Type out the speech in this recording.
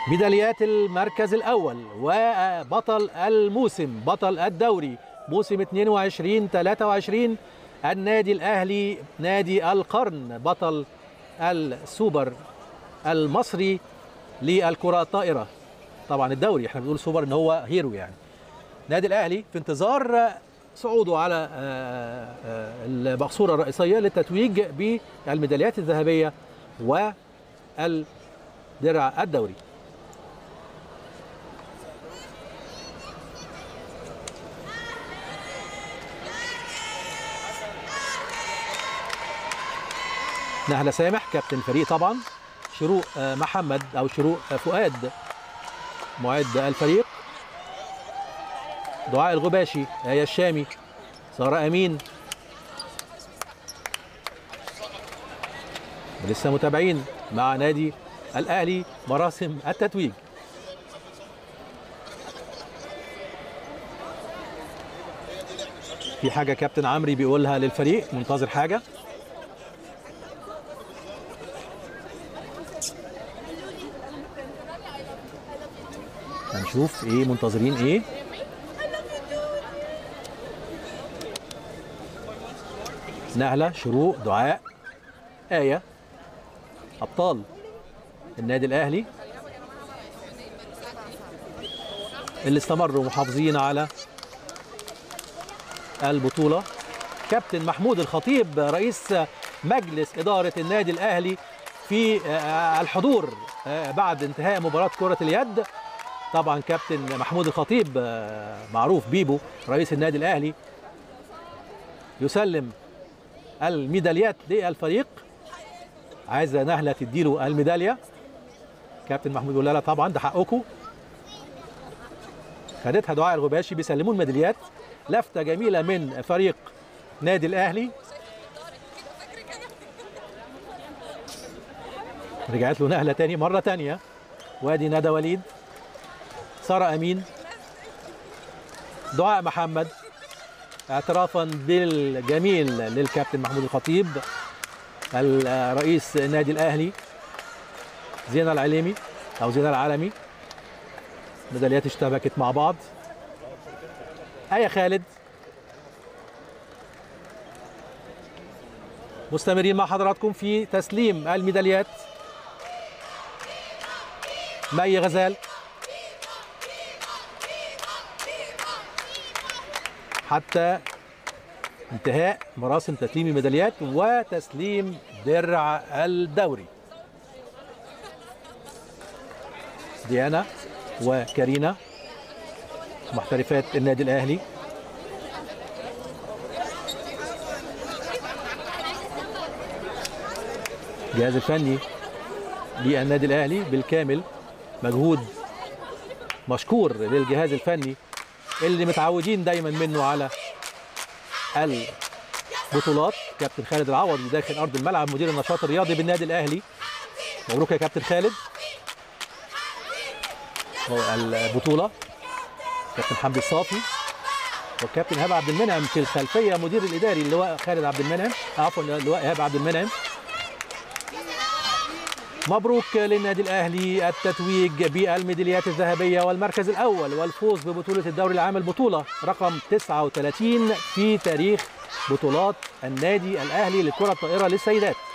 ميداليات المركز الأول وبطل الموسم بطل الدوري موسم 22 23 النادي الأهلي نادي القرن بطل السوبر المصري للكرة الطائرة طبعا الدوري احنا بنقول سوبر ان هو هيرو يعني نادي الأهلي في انتظار صعوده على المقصورة الرئيسية للتتويج بالميداليات الذهبية والدرع الدوري نهلة سامح كابتن الفريق طبعا شروق محمد او شروق فؤاد معد الفريق دعاء الغباشي آية الشامي سارة أمين لسه متابعين مع نادي الأهلي مراسم التتويج في حاجة كابتن عمري بيقولها للفريق منتظر حاجة هنشوف ايه منتظرين ايه نهلة شروق دعاء آية أبطال النادي الأهلي اللي استمروا محافظين على البطولة كابتن محمود الخطيب رئيس مجلس إدارة النادي الأهلي في الحضور بعد انتهاء مباراة كرة اليد طبعا كابتن محمود الخطيب معروف بيبو رئيس النادي الأهلي يسلم الميداليات للفريق عايزه نهله تديله الميداليه كابتن محمود بيقول لا طبعا ده حقكم خدتها دعاء الغباشي بيسلموا الميداليات لفته جميله من فريق نادي الاهلي رجعت له نهله تاني مره تانيه وادي ندى وليد ساره امين دعاء محمد اعترافا بالجميل للكابتن محمود الخطيب الرئيس النادي الاهلي زينة العليمي او زينة العالمي ميداليات اشتبكت مع بعض آية خالد مستمرين مع حضراتكم في تسليم الميداليات مي غزال حتى انتهاء مراسم تسليم الميداليات وتسليم درع الدوري ديانا وكارينا محترفات النادي الاهلي الجهاز الفني للنادي الاهلي بالكامل مجهود مشكور للجهاز الفني اللي متعودين دايما منه على البطولات كابتن خالد العوضي داخل ارض الملعب مدير النشاط الرياضي بالنادي الاهلي مبروك يا كابتن خالد البطوله كابتن حمدي الصافي والكابتن ايهاب عبد المنعم في الخلفيه مدير الاداري اللواء خالد عبد المنعم عفوا اللواء ايهاب عبد المنعم مبروك للنادي الاهلي التتويج بالميداليات الذهبيه والمركز الاول والفوز ببطوله الدوري العام البطوله رقم 39 في تاريخ بطولات النادي الاهلي لكره الطائره للسيدات